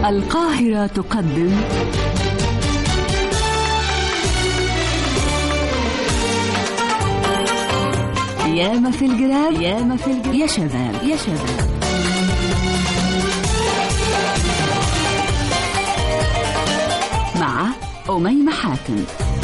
القاهرة تقدم ياما في الجراب ياما في الجراب يا شباب يا شباب مع أميمة حاتم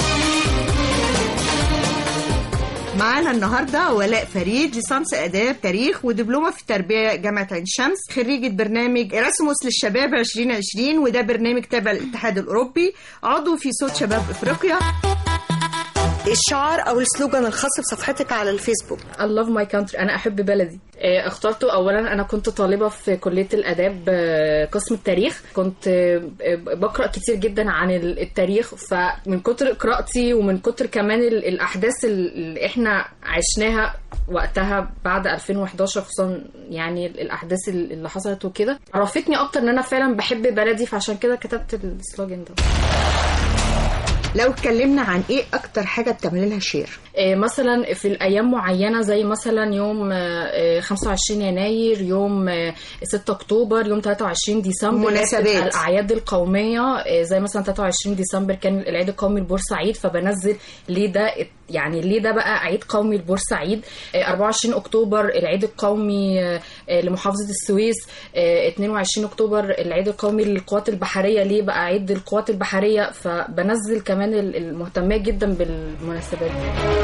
معانا النهارده ولاء فريد ليسانس اداب تاريخ ودبلومه في التربيه جامعه عين شمس خريجه برنامج اراسموس للشباب 2020 وده برنامج تابع للاتحاد الاوروبي عضو في صوت شباب افريقيا الشعار او السلوجان الخاص بصفحتك على الفيسبوك I love my country أنا أحب بلدي آه، اخترته أولا أنا كنت طالبة في كلية الآداب آه، قسم التاريخ كنت آه، بقرأ كتير جدا عن ال- التاريخ فمن كتر قراءتي ومن كتر كمان ال- الأحداث اللي إحنا عشناها وقتها بعد 2011 خصوصا يعني الأحداث اللي حصلت وكده عرفتني أكتر إن أنا فعلا بحب بلدي فعشان كده كتبت السلوجان ده لو اتكلمنا عن ايه اكتر حاجه بتعملي لها شير آه، مثلا في الايام معينه زي مثلا يوم آه، آه، 25 يناير يوم آه، 6 اكتوبر يوم 23 ديسمبر مناسبات. بتبقى الاعياد القوميه آه، زي مثلا 23 ديسمبر كان العيد القومي لبورسعيد فبنزل ليه ده يعني ليه ده بقى عيد قومي لبورسعيد آه، 24 اكتوبر العيد القومي آه، آه، لمحافظه السويس آه، 22 اكتوبر العيد القومي للقوات البحريه ليه بقى عيد القوات البحريه فبنزل كمان المهتميه جدا بالمناسبات دي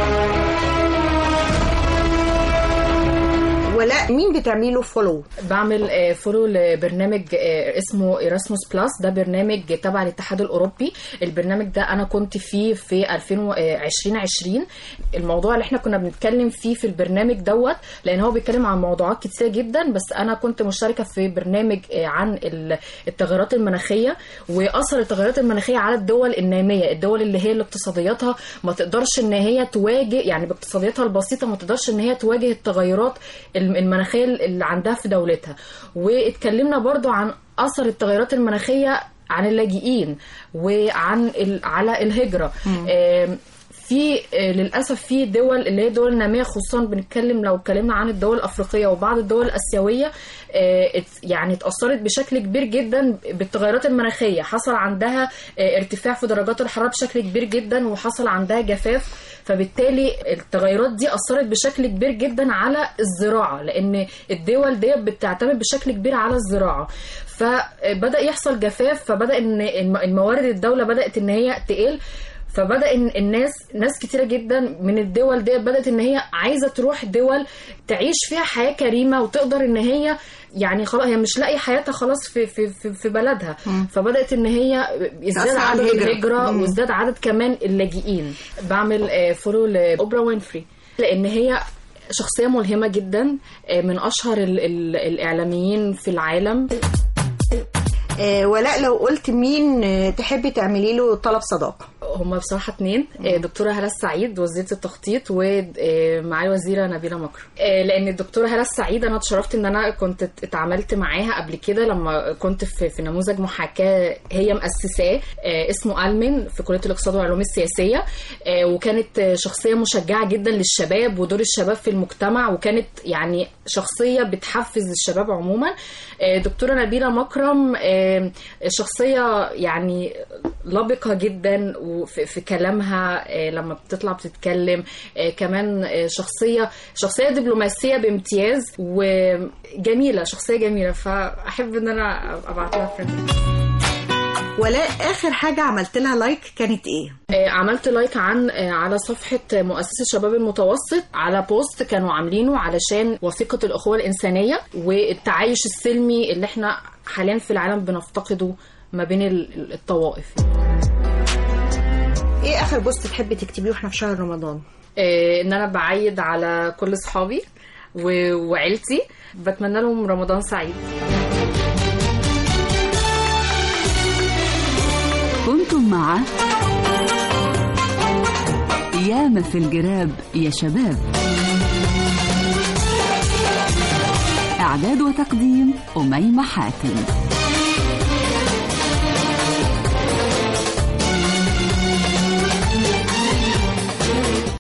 ولاء مين بتعملي له فولو بعمل آه، فولو لبرنامج آه، اسمه ايراسموس بلس ده برنامج تبع الاتحاد الاوروبي البرنامج ده انا كنت فيه في 2020 الموضوع اللي احنا كنا بنتكلم فيه في البرنامج دوت لان هو بيتكلم عن موضوعات كتيره جدا بس انا كنت مشتركه في برنامج آه، عن ال- التغيرات المناخيه واثر التغيرات المناخيه على الدول الناميه الدول اللي هي اللي اقتصادياتها ما تقدرش ان هي تواجه يعني باقتصادياتها البسيطه ما تقدرش ان هي تواجه التغيرات الم- المناخيه اللي عندها في دولتها واتكلمنا برضو عن اثر التغيرات المناخيه عن اللاجئين وعن ال... على الهجره آم، في آه، للاسف في دول اللي هي دول ناميه خصوصا بنتكلم لو اتكلمنا عن الدول الافريقيه وبعض الدول الاسيويه آه، ات- يعني اتاثرت بشكل كبير جدا بالتغيرات المناخيه حصل عندها آه، ارتفاع في درجات الحراره بشكل كبير جدا وحصل عندها جفاف فبالتالي التغيرات دي اثرت بشكل كبير جدا على الزراعه لان الدول دي بتعتمد بشكل كبير على الزراعه فبدا يحصل جفاف فبدا ان الم- الموارد الدوله بدات ان هي تقل فبدا ان الناس ناس كتيره جدا من الدول دي بدات ان هي عايزه تروح دول تعيش فيها حياه كريمه وتقدر ان هي يعني خلاص هي مش لاقي حياتها خلاص في في في, في بلدها فبدات ان هي ازداد تأثر على عدد الهجرة. الهجره مم. وازداد عدد كمان اللاجئين بعمل آه، فولو لاوبرا وينفري لان هي شخصيه ملهمه جدا آه، من اشهر ال- ال- الاعلاميين في العالم آه ولاء لو قلت مين آه تحبي تعملي له طلب صداقه هما بصراحة اتنين آه، دكتورة هلا السعيد وزيرة التخطيط ومعالي وزيرة نبيلة مكر آه، لأن الدكتورة هلا السعيد أنا اتشرفت إن أنا كنت ات- اتعاملت معاها قبل كده لما كنت في, في نموذج محاكاة هي مؤسساه آه، اسمه ألمن في كلية الاقتصاد والعلوم السياسية آه، وكانت آه، شخصية مشجعة جدا للشباب ودور الشباب في المجتمع وكانت يعني شخصية بتحفز الشباب عموما آه، دكتورة نبيلة مكرم آه، شخصية يعني لبقة جدا وفي في كلامها آه، لما بتطلع بتتكلم آه، كمان آه، شخصية شخصية دبلوماسية بامتياز وجميلة شخصية جميلة فأحب إن أنا أبعت لها فريند ولاء اخر حاجه عملت لها لايك كانت ايه آه، عملت لايك عن آه، على صفحة مؤسسة شباب المتوسط على بوست كانوا عاملينه علشان وثيقة الأخوة الإنسانية والتعايش السلمي اللي احنا حاليا في العالم بنفتقده ما بين ال- الطوائف ايه اخر بوست تحبي تكتبيه واحنا في شهر رمضان آه، ان انا بعيد على كل صحابي و- وعيلتي بتمنى لهم رمضان سعيد كنتم مع ياما في الجراب يا شباب إعداد وتقديم أميمة حاتم